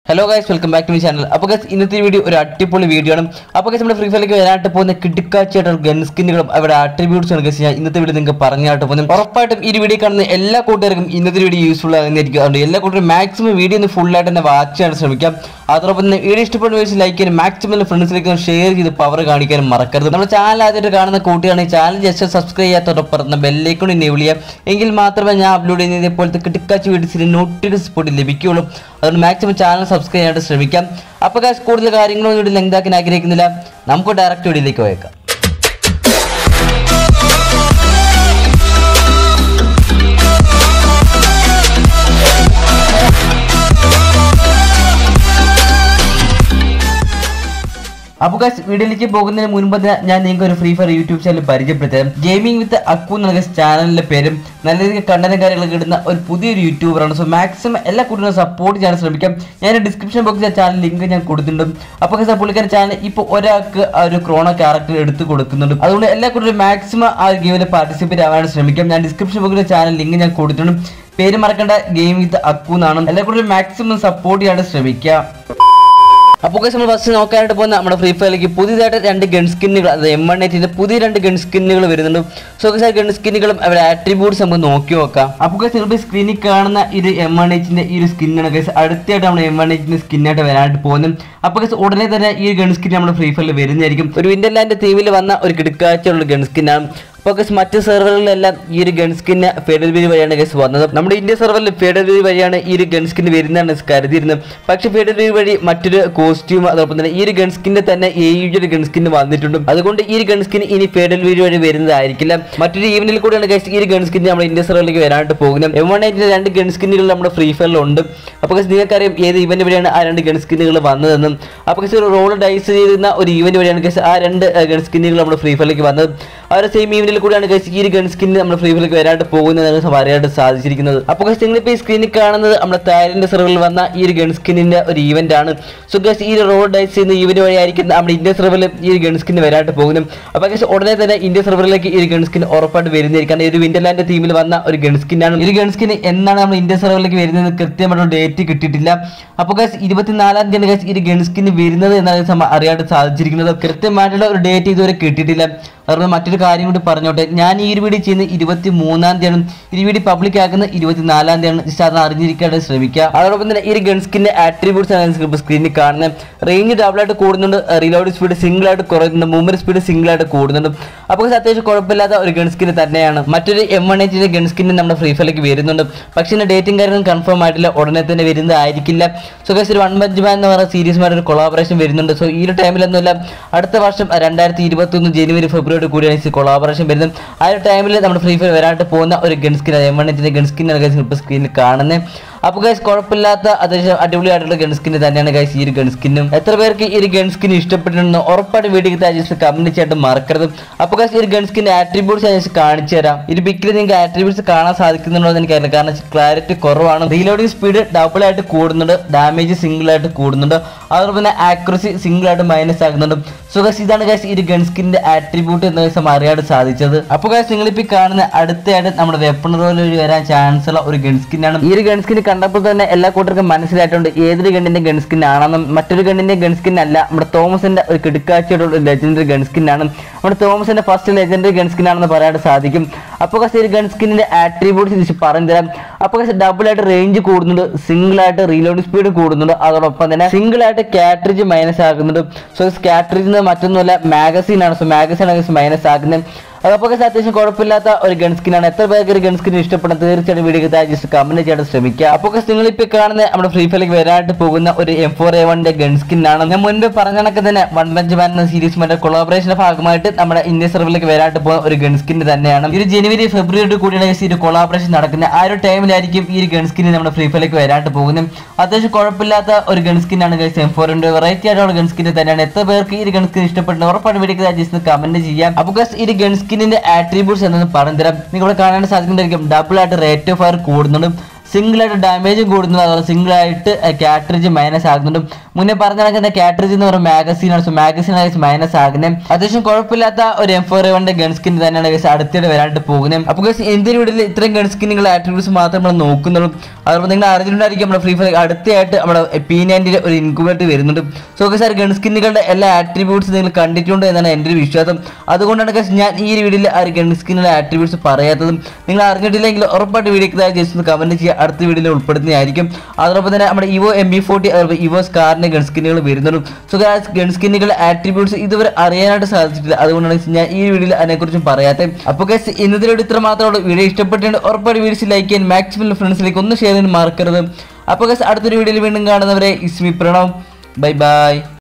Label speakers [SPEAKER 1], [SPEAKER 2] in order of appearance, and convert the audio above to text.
[SPEAKER 1] hello guys welcome back to my channel അപ്പോൾ guys ഇന്നത്തെ video ഒരു അടിപൊളി വീഡിയോ ആണ് അപ്പോൾ ഗൈസ് നമ്മുടെ ഫ്രീ ഫയറിലേക്ക് വരാനായിട്ട് പോകുന്ന കിടുക്കാച്ചായിട്ടുള്ള ഗൺ സ്കിന്നുകളും അവരുടെ ആട്രിബ്യൂട്ട്സ് ആണ് ഗൈസ് ഞാൻ ഇന്നത്തെ വീഡിയോ നിങ്ങൾക്ക് പറഞ്ഞായിട്ട് പോകുന്നത് ഉറപ്പായിട്ടും ഈ വീഡിയോ കാണുന്ന എല്ലാ കൂട്ടുകാർക്കും ഇന്നത്തെ വീഡിയോ യൂസ്ഫുൾ ആകുന്നതായിരിക്കും അതുകൊണ്ട് എല്ലാ കൂട്ടരും മാക്സിമം വീഡിയോ ഒന്ന് full ആയിട്ട് തന്നെ വാച്ച് ചെയ്യാൻ ശ്രമിക്കാം അതോടൊപ്പം തന്നെ വീഡിയോ ഇഷ്ടപ്പെടുന്ന വെച്ച് ലൈക്ക് ചെയ്യാനും മാക്സിമം ഫ്രണ്ട്സിലേക്ക് ഷെയർ ചെയ്ത് പവർ കാണിക്കാനും മറക്കരുത് നമ്മുടെ ചാനൽ ആദ്യമായിട്ട് കാണുന്ന കൂട്ടുകാരാണെങ്കിൽ ചാനൽ ജസ്റ്റ് സബ്സ്ക്രൈബ് ചെയ്യാത്തോടൊപ്പം ബെല്ലേക്കൊണ്ട് എനേബിൾ ചെയ്യാം എങ്കിൽ മാത്രമേ ഞാൻ അപ്ലോഡ് ചെയ്യുന്ന ഇതേപോലത്തെ കിട്ടിക്കാച്ച് വീഡിയോസിന് നോട്ടിഫിക്കേഷൻ സ്പോട്ട് ലഭിക്കുകയുള്ളൂ അതുകൊണ്ട് മാക്സിമം ചാനൽ സബ്സ്ക്രൈബ് ചെയ്യാനായിട്ട് ശ്രമിക്കാം അപ്പോൾ guys, കൂടുതൽ കാര്യങ്ങളൊന്നും ഇവിടെ ലെങ്താക്കാൻ ആഗ്രഹിക്കുന്നില്ല നമുക്ക് ഡയറക്റ്റ് വീഡിയോയിലേക്ക് പോയേക്കാം അപ്പോൾ ഗൈസ് വീഡിയോയിലേക്ക് പോകുന്നതിന് മുൻപ് തന്നെ ഞാൻ നിങ്ങൾക്ക് ഒരു ഫ്രീ ഫയർ യൂട്യൂബ് ചാനൽ പരിചയപ്പെടുത്താം ഗെയിമിംഗ് വിത്ത് അക്കു എന്നുള്ള ചാനലിന്റെ പേരും നല്ല രീതിയിൽ കണ്ടന്റ് കാര്യങ്ങളൊക്കെ ഇടുന്ന ഒരു പുതിയൊരു യൂട്യൂബറാണ് സോ മാക്സിമം എല്ലാ കുട്ടികളും സപ്പോർട്ട് ചെയ്യാൻ ശ്രമിക്കാം ഞാൻ ഡിസ്ക്രിപ്ഷൻ ബോക്സിൽ ചാനൽ ലിങ്ക് ഞാൻ കൊടുത്തിട്ടുണ്ട് അപ്പോൾ ഗൈസ് പുള്ളിക്കാരൻ ചാനൽ ഇപ്പോൾ ഒരാൾക്ക് ആ ഒരു ക്രോണ ക്യാരക്ടർ എടുത്ത് കൊടുക്കുന്നുണ്ട് അതുകൊണ്ട് എല്ലാ കുട്ടികളും മാക്സിമം ആ ഗെയിമിൽ പാർട്ടിസിപ്പേറ്റ് ആവാൻ ശ്രമിക്കാം ഞാൻ ഡിസ്ക്രിപ്ഷൻ ബോക്സിലെ ചാനൽ ലിങ്ക് ഞാൻ കൊടുത്തിട്ടുണ്ട് പേര് മറക്കേണ്ട ഗെയിം വിത്ത് അക്കു എന്നാണ് എല്ലാ കുട്ടികളും മാക്സിമം സപ്പോർട്ട് ചെയ്യാൻ ശ്രമിക്കാം അപ്പോൾ നമ്മൾ ഫസ്റ്റ് നോക്കാനായിട്ട് പോകുന്ന നമ്മുടെ ഫ്രീ ഫയറിലേക്ക് പുതിയതായിട്ട് രണ്ട് ഗൺ സ്കിന്നുകൾ അതായത് എം വൺ എയ്റ്റിന്റെ പുതിയ രണ്ട് ഗൺ സ്കിന്നുകൾ വരുന്നുണ്ട് സോ ആ ഗൺ സ്കിന്നുകളും അവരുടെ ആട്രിബ്യൂട്ട്സ് നമുക്ക് നോക്കി നോക്കാം അപ്പോൾ നിങ്ങൾ സ്ക്രീനിൽ കാണുന്ന ഇത് എം വൺ എച്ചിന്റെ ഈ ഒരു സ്കിന്നാണ് ഗൈസ് അടുത്തായിട്ട് നമ്മൾ എം വൺ എച്ചിന്റെ സ്കിന്നായിട്ട് വരാനായിട്ട് പോകുന്നത് അപ്പോൾ ഗൈസ് ഉടനെ തന്നെ ഈ ഗൺ സ്കിൻ നമ്മുടെ ഫ്രീ ഫയറിൽ വരുന്നതായിരിക്കും ഒരു വിൻഡർലാൻഡ് തീമിൽ വന്ന ഒരു കിടക്കാഴ്ചയുള്ള ഗൺ സ്കിന്നാണ് അപ്പോൾ ഗസ് മറ്റ് സെർവറുകളിലെല്ലാം ഈ ഒരു ഗൺ സ്കിന് ഫെഡറൽ ബിൽ വഴിയാണ് ഗസ് വന്നത് നമ്മുടെ ഇന്ത്യ സെർവറിൽ ഫെഡറൽ ബിൽ വഴിയാണ് ഈ ഒരു ഗൺ സ്കിൻ വരുന്നതാണ് ഗസ് കരുതിയിരുന്നത് പക്ഷേ ഫെഡറൽ ബിൽ വഴി മറ്റൊരു കോസ്റ്റ്യൂം അതോടൊപ്പം തന്നെ ഈ ഒരു ഗൺ സ്കിന്റെ തന്നെ എ ഒരു ഗൺ സ്കിൻ വന്നിട്ടുണ്ട് അതുകൊണ്ട് ഈ ഒരു ഗൺ സ്കിൻ ഇനി ഫെഡറൽ ബിൽ വഴി വരുന്നതായിരിക്കില്ല മറ്റൊരു ഈവനിൽ കൂടെയാണ് ഗസ് ഈ ഒരു ഗൺ സ്കിൻ നമ്മുടെ ഇന്ത്യ സെർവറിലേക്ക് വരാനായിട്ട് പോകുന്നത് എം വൺ എയ്റ്റിന്റെ രണ്ട് ഗൺ സ്കിന്നുകൾ നമ്മുടെ ഫ്രീ ഫയറിലുണ്ട് അപ്പോൾ ഗസ് നിങ്ങൾക്കറിയാം ഏത് ഇവന്റ് വഴിയാണ് ആ രണ്ട് ഗൺ സ്കിന്നുകൾ വന്നതെന്നും അപ്പോൾ ഗസ് ഒരു റോൾ ഡൈസ് ചെയ്യുന്ന ഒരു ഈവന്റ് വഴിയാണ് ഗസ് ആ രണ്ട് ഗൺ സ്കിന്നുകൾ നമ്മുടെ ഫ്രീ ഫയറിലേക്ക് വന്നത് ആ ഒരു സെയിം ഈവനിൽ കൂടിയാണ് ഗൈസ് ഈ ഒരു ഗൺ സ്കിൻ നമ്മുടെ ഫ്രീ ഫയറിലേക്ക് വരാനായിട്ട് പോകുന്നതാണ് നമുക്ക് പറയാനായിട്ട് സാധിച്ചിരിക്കുന്നത് അപ്പോൾ ഗൈസ് നിങ്ങളിപ്പോൾ ഈ സ്ക്രീനിൽ കാണുന്നത് നമ്മുടെ തായ്ലൻഡ് സെർവറിൽ വന്ന ഈ ഒരു ഗൺ സ്കിന്നിന്റെ ഒരു ഈവന്റ് ആണ് സോ ഗൈസ് ഈ ഒരു റോഡ് ഡൈസ് ചെയ്യുന്ന ഈവന്റ് വഴിയായിരിക്കും നമ്മുടെ ഇന്ത്യ സെർവറിൽ ഈ ഒരു ഗൺ സ്കിൻ വരാനായിട്ട് പോകുന്നത് അപ്പോൾ ഗൈസ് ഉടനെ തന്നെ ഇന്ത്യ സെർവറിലേക്ക് ഈ ഒരു ഗൺ സ്കിൻ ഉറപ്പായിട്ട് വരുന്നതായിരിക്കും കാരണം ഈ ഒരു വിന്റർലാൻഡ് ടീമിൽ വന്ന ഒരു ഗൺ സ്കിന്നാണ് ഈ ഒരു ഗൺ സ്കിൻ എന്നാണ് നമ്മൾ ഇന്ത്യ സെർവറിലേക്ക് വരുന്നത് കൃത്യമായിട്ടുള്ള ഡേറ്റ് കിട്ടിയിട്ടില്ല അപ്പോൾ ഗൈസ് ഇരുപത്തിനാലാം തീയതി ഗൈസ് ഈ ഒരു ഗൺ സ്കിൻ വരുന്നത് എന്നാണ് ഗൈസ് നമ്മൾ അറിയാണ്ട് സാധിച്ചിരിക്കുന്നത് കൃത്യമായിട്ടുള്ള ഒരു ഡേറ്റ് ഇതുവരെ കിട്ടിയിട്ടില്ല അതുകൊണ്ട് മറ്റൊരു കാര്യം കൂടി പറഞ്ഞോട്ടെ ഞാൻ ഈ ഒരു വീഡിയോ ചെയ്യുന്നത് ഇരുപത്തി മൂന്നാം തീയതിയാണ് ഈ വീഡിയോ പബ്ലിക് ആക്കുന്നത് ഇരുപത്തിനാലാം തീയതിയാണ് ജസ്റ്റ് അത് അറിഞ്ഞിരിക്കാനായിട്ട് ശ്രമിക്കുക അതോടൊപ്പം തന്നെ ഈ ഒരു ഗൺ സ്കിന്റെ ആട്രിബ്യൂട്ട്സ് ആണ് സ്ക്രീനിൽ കാണുന്നത് റേഞ്ച് ഡബിൾ ആയിട്ട് കൂടുന്നുണ്ട് റീലോഡ് സ്പീഡ് സിംഗിൾ ആയിട്ട് കുറയുന്നുണ്ട് മൂവ്മെന്റ് സ്പീഡ് സിംഗിൾ ആയിട്ട് കൂടുന്നുണ്ട് അപ്പോൾ ഇത് അത്യാവശ്യം കുഴപ്പമില്ലാത്ത ഒരു ഗൺ സ്കിൻ തന്നെയാണ് മറ്റൊരു എം വൺ എച്ചിന്റെ ഗൺ സ്കിൻ നമ്മുടെ ഫ്രീ ഫയറിലേക്ക് വരുന്നുണ്ട് പക്ഷേ ഇതിന്റെ ഡേറ്റും കാര്യങ്ങളും കൺഫേം ആയിട്ടില്ല ഉടനെ തന്നെ വരുന്നതായിരിക്കില്ല സോ ഗൈസ് ഒരു വൺ ബഞ്ച് മാൻ എന്ന് പറയുന്ന സീരീസുമായിട്ട് ഒരു കൊളാബറേഷൻ വരുന്നുണ്ട് സോ ഈ ഒരു ടൈമിലൊന്നുമില്ല അടുത്ത വർഷം രണ്ടായിരത്തി ഇരുപത്തി ഒന്ന് ജനുവരി ഫെബ്രുവരി കൂടിയാണ് ഈ കൊളാബറേഷൻ വരുന്നത് ആ ഒരു ടൈമിൽ നമ്മുടെ ഫ്രീ ഫയർ വരാനായിട്ട് പോകുന്ന ഒരു ഗൺ സ്കിൻ എം വൺ എച്ചിന്റെ ഗൺ സ്കിൻ ഇപ്പോൾ സ്ക്രീനിൽ കാണുന്നത് അപ്പോൾ ഗൈസ് കുഴപ്പമില്ലാത്ത അത്യാവശ്യം അടിപൊളിയായിട്ടുള്ള ഗൺ സ്കിൻ തന്നെയാണ് ഗൈസ് ഈ ഒരു ഗൺ സ്കിന്നും എത്ര പേർക്ക് ഈ ഒരു ഗൺ സ്കിൻ ഇഷ്ടപ്പെട്ടിട്ടുണ്ടെന്ന് ഉറപ്പായിട്ട് വീഡിയോ ജസ്റ്റ് കമന്റ് ചെയ്യായിട്ട് മറക്കരുത് അപ്പോൾ ഗൈസ് ഈ ഒരു ഗൺ സ്കിന്റെ ആട്രിബ്യൂട്ട്സ് ഞാൻ ജസ്റ്റ് കാണിച്ചു തരാം ഈ പിക്കിൽ നിങ്ങൾക്ക് ആട്രിബ്യൂട്ട്സ് കാണാൻ സാധിക്കുന്നുണ്ടോ എന്ന് എനിക്കറിയില്ല കാരണം ക്ലാരിറ്റി കുറവാണ് റീലോഡിംഗ് സ്പീഡ് ഡബിൾ ആയിട്ട് കൂടുന്നുണ്ട് ഡാമേജ് സിംഗിൾ ആയിട്ട് കൂടുന്നുണ്ട് അതോടൊപ്പം തന്നെ ആക്യുറസി സിംഗിൾ ആയിട്ട് മൈനസ് ആകുന്നുണ്ട് സോ ഗൈസ് ഇതാണ് ഗൈസ് ഈ ഒരു ഗൺ സ്കിന്റെ ആട്രിബ്യൂട്ട് എന്ന ദിവസം അറിയാൻ സാധിച്ചത് അപ്പോൾ ഗൈസ് നിങ്ങളിപ്പോൾ ഈ കാണുന്ന അടുത്തയായിട്ട് നമ്മുടെ വെപ്പൺ റോയിൽ വരാൻ ചാൻസ് ഉള്ള ഒരു ഗൺ സ്കിന്നാണ് ഈ ഒരു ഗൺ സ്കിൻ കണ്ടപ്പോൾ തന്നെ എല്ലാ കൂട്ടർക്കും മനസ്സിലായിട്ടുണ്ട് ഏതൊരു ഗണ്ണിന്റെ ഗൺ സ്കിൻ ആണെന്നും മറ്റൊരു ഗണ്ണിന്റെ ഗൺ സ്കിൻ അല്ല നമ്മുടെ തോമസിന്റെ ഒരു കിടക്കാഴ്ചയുള്ള ഒരു ലെജൻഡറി ഗൺ സ്കിൻ ആണ് നമ്മുടെ തോമസിന്റെ ഫസ്റ്റ് ലെജൻഡറി ഗൺ സ്കിൻ ആണെന്ന് പറയാനായിട്ട് സാധിക്കും അപ്പോൾ ഈ ഒരു ഗൺ സ്കിന്നിന്റെ ആട്രിബ്യൂട്ട്സ് പറഞ്ഞു തരാം അപ്പോൾ ഡബിൾ ആയിട്ട് റേഞ്ച് കൂടുന്നുണ്ട് സിംഗിൾ ആയിട്ട് റീലോഡ് സ്പീഡ് കൂടുന്നുണ്ട് അതോടൊപ്പം തന്നെ സിംഗിൾ ആയിട്ട് കാട്രിജ് മൈനസ് ആക്കുന്നുണ്ട് സോ കാട്രിജ് മറ്റൊന്നുമല്ല മാഗസീൻ ആണ് സോ മാഗസീൻ ആണ് മൈനസ് ആക്കുന്നത് അതപ്പോൾ അത്യാവശ്യം കുഴപ്പമില്ലാത്ത ഒരു ഗൺ സ്കിന്നാണ് എത്ര പേർക്ക് ഒരു ഗൺ സ്കിൻ ഇഷ്ടപ്പെടുന്നത് തീർച്ചയായിട്ടും വീഡിയോ ജസ്റ്റ് കമന്റ് ചെയ്യാൻ ശ്രമിക്കുക അപ്പോൾ നിങ്ങൾ ഇപ്പോൾ കാണുന്ന നമ്മുടെ ഫ്രീ ഫയറിലേക്ക് വരാനായിട്ട് പോകുന്ന ഒരു എം ഫോർ എ വണ്ണിന്റെ ഗൺ സ്കിൻ ആണ് ഞാൻ മുൻപ് പറഞ്ഞ കണക്ക് തന്നെ വൺ ബഞ്ച് മാൻ എന്ന സീരീസ് മറ്റേ കൊളാബറേഷന്റെ ഭാഗമായിട്ട് നമ്മുടെ ഇന്ത്യ സെർവറിലേക്ക് വരാനായിട്ട് പോകുന്ന ഒരു ഗൺ സ്കിൻ തന്നെയാണ് ഈ ഒരു ജനുവരി ഫെബ്രുവരി കൂടിയാണ് ഈ ഒരു കൊളാബറേഷൻ നടക്കുന്നത് ആ ഒരു ടൈമിലായിരിക്കും ഈ ഒരു ഗൺ സ്കിൻ നമ്മുടെ ഫ്രീ ഫയറിലേക്ക് വരാനായിട്ട് പോകുന്നത് അത്യാവശ്യം കുഴപ്പമില്ലാത്ത ഒരു ഗൺ സ്കിൻ ആണ് ഗൈസ് എം ഫോറിന്റെ വെറൈറ്റി ആയിട്ടുള്ള ഗൺ സ്കിൻ തന്നെയാണ് എത്ര പേർക്ക് ഈ ഒരു ഗൺ സ്കിൻ ഇഷ്ടപ്പെടുന്നത് ഉറപ്പായിട്ട് വീഡിയോ ജസ്റ്റ് കമന്റ് ചെയ്യാം അപ്പോൾ ഗൈസ് ഈ ഒരു ഗൺ സ്കിന്നിന്റെ ആട്രിബ്യൂട്ട്സ് എന്നു പറഞ്ഞു തരാം നിങ്ങൾ ഇവിടെ കാണാൻ സാധിക്കുന്നുണ്ടായിരിക്കും ഡബിൾ ആയിട്ട് റേറ്റ് ഓഫ് ഫയർ കൂടുന്നുണ്ട് സിംഗിൾ ആയിട്ട് ഡാമേജും കൂടുന്നത് അതുപോലെ സിംഗിൾ ആയിട്ട് കാറ്ററിജ് മൈനസ് ആകുന്നുണ്ട് മുന്നേ പറഞ്ഞ കണക്ക് കാറ്ററിജ് എന്ന് പറയുന്ന മാഗസീനാണ് സോ മാഗസീൻ മൈനസ് ആകുന്നത് അത്യാവശ്യം കുഴപ്പമില്ലാത്ത ഒരു എം ഫോർ വണ്ണിന്റെ ഗൺ സ്കിൻ തന്നെയാണ് guys അടുത്തിടെ വരാനായിട്ട് പോകുന്നത് അപ്പോൾ guys എന്തിനു വീട്ടിൽ ഇത്രയും ഗൺ സ്കിന്നുകൾ ആട്രിബ്യൂട്ട്സ് മാത്രമേ നമ്മൾ നോക്കുന്നുള്ളൂ അതുപോലെ നിങ്ങൾ അറിഞ്ഞിട്ടുണ്ടായിരിക്കും നമ്മുടെ ഫ്രീ ഫയർ അടുത്തയായിട്ട് നമ്മുടെ പി നയൻറ്റിൻ്റെ ഒരു ഇൻക്യുബേറ്റർ വരുന്നുണ്ട് സോ ഓക്കെ സാർ ഗൺ സ്കിന്നുകളുടെ എല്ലാ ആട്രിബ്യൂട്ട്സ് നിങ്ങൾ കണ്ടിട്ടുണ്ട് എന്നാണ് എൻ്റെ ഒരു വിശ്വാസം അതുകൊണ്ടാണ് guys ഞാൻ ഈ ഒരു വീഡിയോയിൽ ആ ഒരു ഗൺ സ്കിന്നിലെ ആട്രിബ്യൂട്ട്സ് പറയാത്തതും നിങ്ങൾ അറിഞ്ഞിട്ടില്ലെങ്കിൽ ഉറപ്പായിട്ട് വീഡിയോക്ക് താഴെ ജസ്റ്റ് ഒന്ന് കമൻറ്റ് ചെയ്യുക അടുത്ത വീഡിയോയിൽ ഉൾപ്പെടുത്തുന്നതായിരിക്കും അതോടൊപ്പം തന്നെ നമ്മുടെ ഇവോ എം ബി ഫോർട്ടി അതുപോലെ ഇവോ സ്കാറിൻ്റെ ഗൺ സ്കിന്നുകൾ വരുന്നുണ്ട് സോ ഗൺ സ്കിന്നുകളുടെ ആട്രിബ്യൂട്ട്സ് ഇതുവരെ അറിയാനായിട്ട് സാധിച്ചിട്ടില്ല അതുകൊണ്ടാണ് ഞാൻ ഈ വീഡിയോയിൽ അതിനെക്കുറിച്ചും പറയാത്തത് അപ്പോൾ ഗൈസ് ഇന്നത്തെ വീഡിയോ ഇത്ര മാത്രമേ ഉള്ളൂ വീഡിയോ ഇഷ്ടപ്പെട്ടിട്ടുണ്ട് ഉറപ്പായിട്ട് വീഡിയോസ് ലൈക്ക് ചെയ്യാൻ മാക്സിമം ഫ്രണ്ട്സിലേക്ക് ഒന്ന് ഷെയർ ചെയ്യാൻ മറക്കരുത് അപ്പോൾ ഗൈസ് അടുത്തൊരു വീഡിയോയിൽ വീണ്ടും കാണുന്നവരെ ഇസ്മി പ്രണവ് ബൈ ബൈ